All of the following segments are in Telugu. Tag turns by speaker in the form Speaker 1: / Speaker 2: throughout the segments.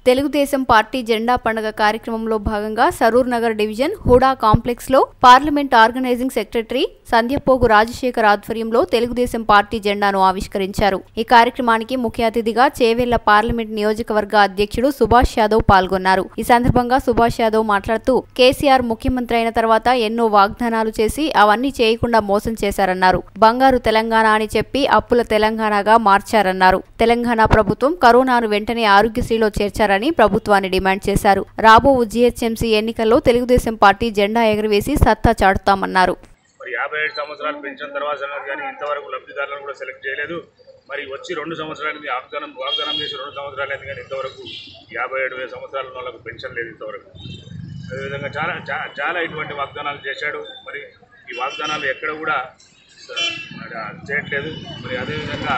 Speaker 1: తెలుగుదేశం పార్టీ జెండా పండుగ కార్యక్రమంలో భాగంగా సరూర్ నగర్ డివిజన్ హుడా కాంప్లెక్స్ లో parliament organizing secretary Sandhyapogu Rajasekhar ఆధ్వర్యంలో తెలుగుదేశం పార్టీ జెండాను ఆవిష్కరించారు ఈ కార్యక్రమానికి ముఖ్య అతిథిగా చేవెళ్ల పార్లమెంట్ నియోజకవర్గ అధ్యక్షుడు సుభాష్ యాదవ్ పాల్గొన్నారు ఈ సందర్భంగా సుభాష్ యాదవ్ మాట్లాడుతూ కేసీఆర్ ముఖ్యమంత్రి అయిన తర్వాత ఎన్నో వాగ్దానాలు చేసి అవన్నీ చేయకుండా మోసం చేశారన్నారు బంగారు తెలంగాణ అని చెప్పి అప్పుల తెలంగాణగా మార్చారన్నారు తెలంగాణ ప్రభుత్వం కరోనాను వెంటనే ఆరోగ్యశ్రీలో చేర్చారని ప్రభుత్వాన్ని డిమాండ్ చేశారు రాబో జీహెచ్ఎంసీ ఎన్నికల్లో తెలుగుదేశం పార్టీ జెండా ఎగరవేసి సత్తా చాటుతామన్నారు
Speaker 2: మరి యాభై ఏడు సంవత్సరాలు పెంచిన తర్వాత సంగతి కానీ ఇంతవరకు లబ్ధిదారులను కూడా సెలెక్ట్ చేయలేదు మరి వచ్చి రెండు సంవత్సరాలకి వాగ్దానం వాగ్దానం చేసి రెండు సంవత్సరాలు అయింది కానీ ఇంతవరకు యాభై ఏడు వేల సంవత్సరాల ఉన్న వాళ్ళకు పెన్షన్ లేదు ఇంతవరకు అదేవిధంగా చాలా చా- చాలా ఇటువంటి వాగ్దానాలు చేశాడు మరి ఈ వాగ్దానాలు ఎక్కడ కూడా స- మరి ఆ చేయట్లేదు మరి అదేవిధంగా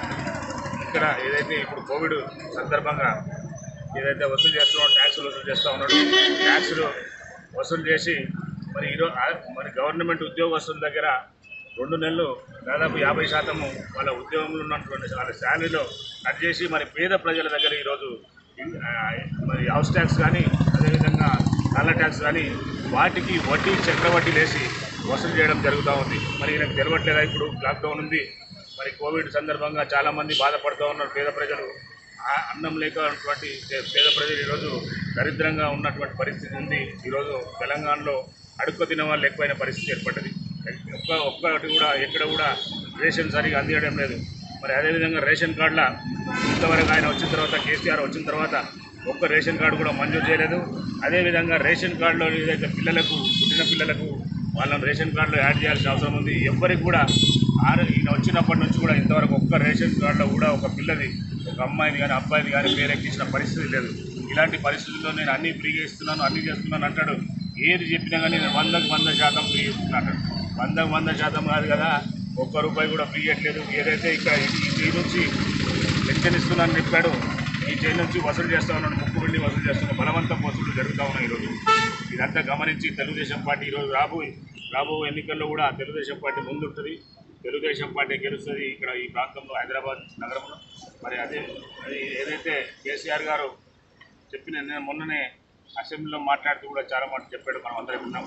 Speaker 2: ఇక్కడ ఏదైతే ఇప్పుడు కోవిడ్ సందర్భంగా ఏదైతే వసూలు చేస్తున్నాడో ట్యాక్సులు వసూలు చేస్తూ ఉన్నాడు ట్యాక్సులు వసూలు చేసి మరి ఈరోజు మరి గవర్నమెంట్ ఉద్యోగస్తుల దగ్గర రెండు నెలలు దాదాపు యాభై శాతము వాళ్ళ ఉద్యోగంలో ఉన్నటువంటి వాళ్ళ శాలరీలో కట్ చేసి మరి పేద ప్రజల దగ్గర ఈరోజు ఇన్- ఆ, మరి హౌస్ ట్యాక్స్ కానీ అదేవిధంగా నల్ల ట్యాక్స్ కానీ వాటికి వడ్డీ చక్రవడ్డీ లేసి వసూలు చేయడం జరుగుతూ ఉంది మరి ఈయనకు తెలవట్లేదా ఇప్పుడు లాక్డౌన్ ఉంది మరి కోవిడ్ సందర్భంగా చాలామంది బాధపడుతూ ఉన్నారు పేద ప్రజలు ఆ అన్నం లేకపోయినటువంటి పే- పేద ప్రజలు ఈరోజు దరిద్రంగా ఉన్నటువంటి పరిస్థితి ఉంది ఈరోజు తెలంగాణలో అడుక్కు తినే వాళ్ళు ఎక్కువైన పరిస్థితి ఏర్పడ్డది ఒక్క ఒక్కటి కూడా ఎక్కడ కూడా రేషన్ సరిగా అందించడం లేదు మరి అదేవిధంగా రేషన్ కార్డుల ఇంతవరకు ఆయన వచ్చిన తర్వాత కేసీఆర్ వచ్చిన తర్వాత ఒక్క రేషన్ కార్డు కూడా మంజూరు చేయలేదు అదేవిధంగా రేషన్ కార్డులో ఏదైతే పిల్లలకు పుట్టిన పిల్లలకు వాళ్ళని రేషన్ కార్డులో యాడ్ చేయాల్సిన అవసరం ఉంది ఎవ్వరికి కూడా ఆరు ఈయన వచ్చినప్పటి నుంచి కూడా ఇంతవరకు ఒక్క రేషన్ కార్డులో కూడా ఒక పిల్లది ఒక అమ్మాయిని కానీ అబ్బాయిని కానీ పేరెక్కించిన పరిస్థితి లేదు ఇలాంటి పరిస్థితుల్లో నేను అన్ని ఫ్రీగా ఇస్తున్నాను అన్ని చేస్తున్నాను అంటాడు ఏది చెప్పినా కానీ నేను వందకు వంద శాతం ఫ్రీ ఇస్తున్నాను అంటాడు వందకు వంద శాతం కాదు కదా ఒక్క రూపాయి కూడా ఫ్రీ ఇవ్వట్లేదు ఏదైతే ఇక్కడ ఈ ఈ నుంచి పెన్షన్ ఇస్తున్నానని చెప్పాడు ఈ జైలు నుంచి వసూలు చేస్తా ఉన్నాడు ముక్కు వెళ్ళి వసూలు చేస్తున్న బలవంతం వసూలు జరుగుతూ ఉన్నాయి ఈరోజు ఇదంతా గమనించి తెలుగుదేశం పార్టీ ఈరోజు రాబో రాబో ఎన్నికల్లో కూడా తెలుగుదేశం పార్టీ ముందుంటుంది తెలుగుదేశం పార్టీ గెలుస్తుంది ఇక్కడ ఈ ప్రాంతంలో హైదరాబాద్ నగరంలో మరి అదే అది ఏదైతే కేసీఆర్ గారు చెప్పిన నేను మొన్ననే అసెంబ్లీలో మాట్లాడుతూ కూడా చాలా మాట చెప్పాడు మనం అందరం విన్నాం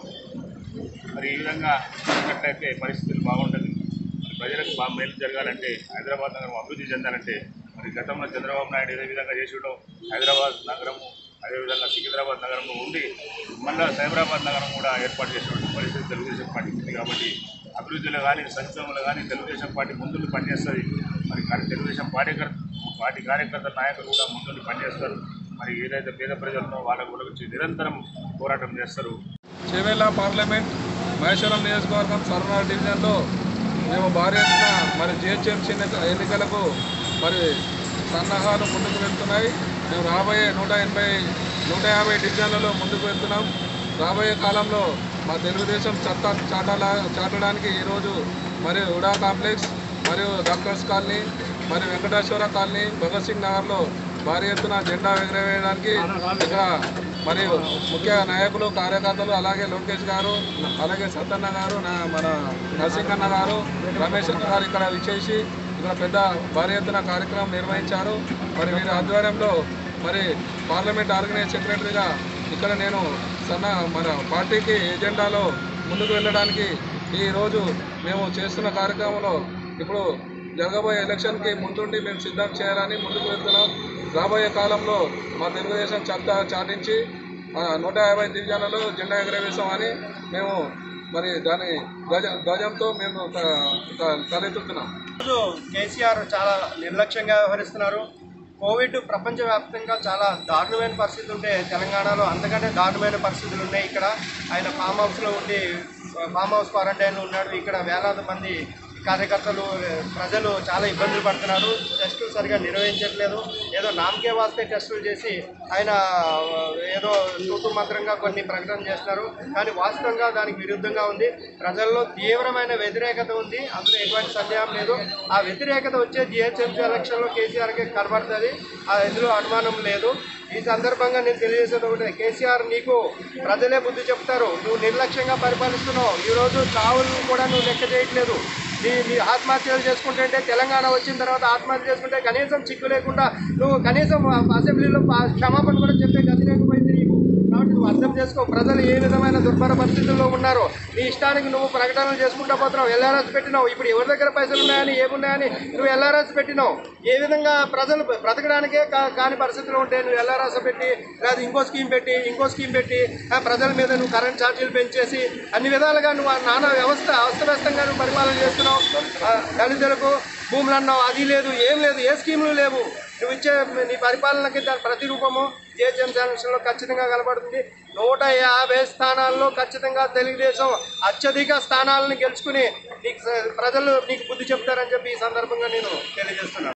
Speaker 2: మరి ఈ విధంగా జరిగినట్లయితే పరిస్థితులు బాగుంటుంది మరి ప్రజలకు బాగా మేలు జరగాలంటే హైదరాబాద్ నగరం అభివృద్ధి చెందాలంటే మరి గతంలో చంద్రబాబు నాయుడు ఏ విధంగా చేసిండో హైదరాబాద్ నగరము అదేవిధంగా సికింద్రాబాద్ నగరంలో ఉండి మళ్ళీ సైబరాబాద్ నగరం కూడా ఏర్పాటు చేసినటువంటి పరిస్థితి తెలుగుదేశం పార్టీ ఉంది కాబట్టి అభివృద్ధిలో కానీ సంక్షేమంలో కానీ తెలుగుదేశం పార్టీ ముందుండి పనిచేస్తుంది మరి కానీ తెలుగుదేశం కార్యకర్త పార్టీ కార్యకర్త నాయకులు కూడా ముందుండి పనిచేస్తారు మరి ఏదైతే పేద ప్రజలను వాళ్ళ గురించి నిరంతరం పోరాటం చేస్తారు
Speaker 3: చేవేళ్ళ పార్లమెంట్ మహేశ్వరం నియోజకవర్గం సర్వనాడు డివిజన్లో మేము భారీ ఎత్తున మరి జిహెచ్ఎంసీ ఎన్నికలకు మరి సన్నాహాలు ముందుకు వెళ్తున్నాయి మేము రాబోయే నూట ఎనభై నూట యాభై డివిజన్లలో ముందుకు వెళ్తున్నాం రాబోయే కాలంలో మా తెలుగుదేశం చట్ట చాటాల చాటడానికి ఈరోజు మరి ఉడా కాంప్లెక్స్ మరియు డాక్టర్స్ కాలనీ మరియు వెంకటేశ్వర కాలనీ భగత్ సింగ్ నగర్లో భారీ ఎత్తున జెండా ఎగరవేయడానికి ఇక్కడ మరియు ముఖ్య నాయకులు కార్యకర్తలు అలాగే లోకేష్ గారు అలాగే సత్తన్న గారు నా- మన నరసింహన్న గారు రమేష్ అన్న గారు ఇక్కడ విచ్చేసి ఇక్కడ పెద్ద భారీ ఎత్తున కార్యక్రమం నిర్వహించారు మరి వీరి ఆధ్వర్యంలో మరి పార్లమెంట్ ఆర్గనైజ్ సెక్రటరీగా ఇక్కడ నేను సన్న మన పార్టీకి ఎజెండాలో ముందుకు వెళ్ళడానికి ఈరోజు మేము చేస్తున్న కార్యక్రమంలో ఇప్పుడు జరగబోయే ఎలక్షన్కి ముందుండి మేము సిద్ధం చేయాలని ముందుకు వెళ్తున్నాం రాబోయే కాలంలో మా తెలుగుదేశం చట్ట చాటించి ఆ, నూట యాభై డివిజన్లలో జెండా ఎగరవేశామని మేము మరి దాని ధ్వజ ధ్వజంతో మేము త- త- తలెత్తుతున్నాం
Speaker 4: ఈరోజు కేసీఆర్ చాలా నిర్లక్ష్యంగా వ్యవహరిస్తున్నారు కోవిడ్ ప్రపంచవ్యాప్తంగా చాలా దారుణమైన పరిస్థితి ఉంటే తెలంగాణలో అంతకంటే దారుణమైన పరిస్థితులు ఉన్నాయి ఇక్కడ ఆయన ఫామ్ హౌస్లో ఉండి ఫామ్ హౌస్ క్వారంటైన్లో ఉన్నాడు ఇక్కడ వేలాది మంది కార్యకర్తలు ప్రజలు చాలా ఇబ్బందులు పడుతున్నారు టెస్టులు సరిగా నిర్వహించట్లేదు ఏదో నామకే వాస్తే టెస్టులు చేసి ఆయన ఏదో తూతు మంత్రంగా కొన్ని ప్రకటన చేస్తున్నారు కానీ వాస్తవంగా దానికి విరుద్ధంగా ఉంది ప్రజల్లో తీవ్రమైన వ్యతిరేకత ఉంది అందులో ఎటువంటి సందేహం లేదు ఆ వ్యతిరేకత వచ్చే జిహెచ్ఎంసీ ఎలక్షన్లో కేసీఆర్కి కనబడుతుంది ఆ ఇందులో అనుమానం లేదు ఈ సందర్భంగా నేను తెలియజేసేది ఒకటి కేసీఆర్ నీకు ప్రజలే బుద్ధి చెప్తారు నువ్వు నిర్లక్ష్యంగా పరిపాలిస్తున్నావు ఈరోజు చావులను కూడా నువ్వు లెక్క చేయట్లేదు నీ నీ ఆత్మహత్యలు చేసుకుంటుంటే తెలంగాణ వచ్చిన తర్వాత ఆత్మహత్య చేసుకుంటే కనీసం చిక్కు లేకుండా నువ్వు కనీసం అసెంబ్లీలో పా- క్షమాపణ కూడా చెప్పే గతి లేకపోయింది నీకు కాబట్టి నువ్వు అర్థం చేసుకో ప్రజలు ఏ విధమైన దుర్భర పరిస్థితుల్లో ఉన్నారో నీ ఇష్టానికి నువ్వు ప్రకటనలు చేసుకుంటా పోతున్నావు ఎల్ఆర్ఎస్ పెట్టినావు ఇప్పుడు ఎవరి దగ్గర పైసలు ఉన్నాయని ఏమున్నాయని నువ్వు ఎల్ఆర్ఎస్ పెట్టినావు ఏ విధంగా ప్రజలు బ్రతకడానికే కా- కాని పరిస్థితులు ఉంటే నువ్వు ఎల్ఆర్ఎస్ పెట్టి లేదా ఇంకో స్కీమ్ పెట్టి ఇంకో స్కీమ్ పెట్టి ఆ ప్రజల మీద నువ్వు కరెంట్ ఛార్జీలు పెంచేసి అన్ని విధాలుగా నువ్వు ఆ నానా వ్యవస్థ అస్తవ్యస్తంగా నువ్వు పరిపాలన చేస్తున్నావు ఆ, దళితులకు భూములు అన్నావు అది లేదు ఏం లేదు ఏ స్కీములు లేవు నువ్వు ఇచ్చే నీ పరిపాలనకి దాని ప్రతిరూపము జిహెచ్ఎం లో ఖచ్చితంగా కనబడుతుంది నూట యాభై స్థానాల్లో ఖచ్చితంగా తెలుగుదేశం అత్యధిక స్థానాలను గెలుచుకుని నీకు స- ప్రజలు నీకు బుద్ధి చెప్తారని చెప్పి ఈ సందర్భంగా నేను తెలియజేస్తున్నాను